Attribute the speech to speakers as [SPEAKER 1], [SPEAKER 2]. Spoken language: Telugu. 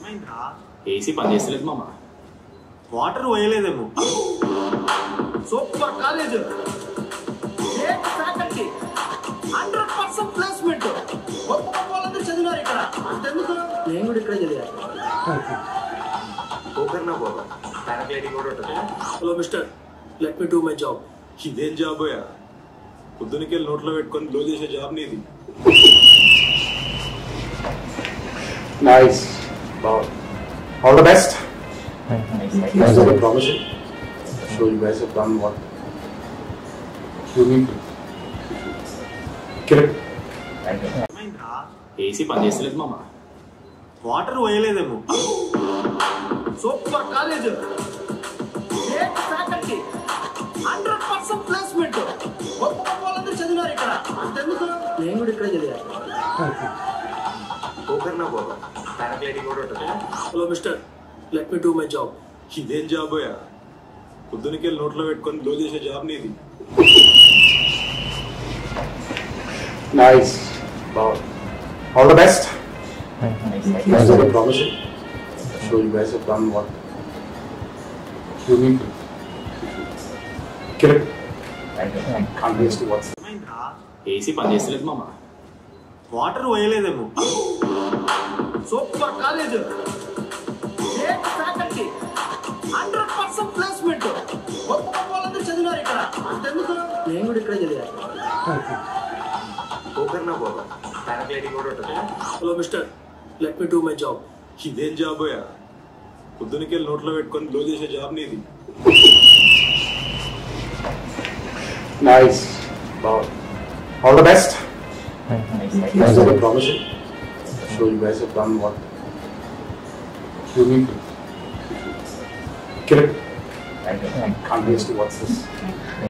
[SPEAKER 1] ఏమైందిరా
[SPEAKER 2] ఏసీ పని చేస్తలేదు మామ
[SPEAKER 1] వాటర్ పోయలేదేమో
[SPEAKER 3] super college great faculty hundred percent placement గొప్ప గొప్ప వాళ్ళందరూ చదివారు ఇక్కడ అంతెందుకు నేను కూడా ఇక్కడ చదివా
[SPEAKER 1] పోకర్నా బాబా పారాగ్లైడింగ్ కూడా ఉంటుంది
[SPEAKER 3] hello mister let me do my job
[SPEAKER 4] ఇదేం జాబ్ అయ్యా పొద్దునకెళ్ళి నోట్లో పెట్టుకొని బ్లో చేసే జాబ్ నీది
[SPEAKER 5] Nice. Wow. All the best. Nice. I promise you. So you guys have done what you need to. Kill it.
[SPEAKER 1] ఏమైందిరా
[SPEAKER 2] ఏసీ పని చేస్తలేదు మామ
[SPEAKER 1] వాటర్ పోయలేదేమో
[SPEAKER 3] super college great faculty hundred percent placement గొప్ప గొప్ప వాళ్ళందరూ చదివారు ఇక్కడ అంతెందుకు నేను కూడా ఇక్కడ చదివా
[SPEAKER 1] పోకర్నా బాబా పారాగ్లైడింగ్ కూడా ఉంటుంది
[SPEAKER 3] hello mister let me do my job
[SPEAKER 4] ఇదేం జాబ్ అయ్యా పొద్దునకెళ్ళి నోట్లో పెట్టుకొని బ్లో చేసే జాబ్ నీది
[SPEAKER 5] Nice. Wow. All the best. Nice. I promise you. So you guys have done what you need to. Kill it. Can't waste what's
[SPEAKER 1] ఏమైందిరా
[SPEAKER 2] ఏసీ పని చేస్తలేదు మామ
[SPEAKER 1] వాటర్ పోయలేదేమో
[SPEAKER 3] super college great faculty hundred percent placement గొప్ప గొప్ప వాళ్ళందరూ చదివారు ఇక్కడ అంతెందుకు నేను కూడా ఇక్కడ చదివా
[SPEAKER 1] పోకర్నా బాబా పారాగ్లైడింగ్ కూడా ఉంటుంది
[SPEAKER 3] hello mister let me do my job
[SPEAKER 4] ఇదేం జాబ్ అయ్యా పొద్దునకెళ్ళి నోట్లో పెట్టుకొని బ్లో చేసే జాబ్ నీది
[SPEAKER 5] Nice. Wow. All the best. Nice. I promise you. So you guys have done what you need to. Kill it. Can't waste what's this.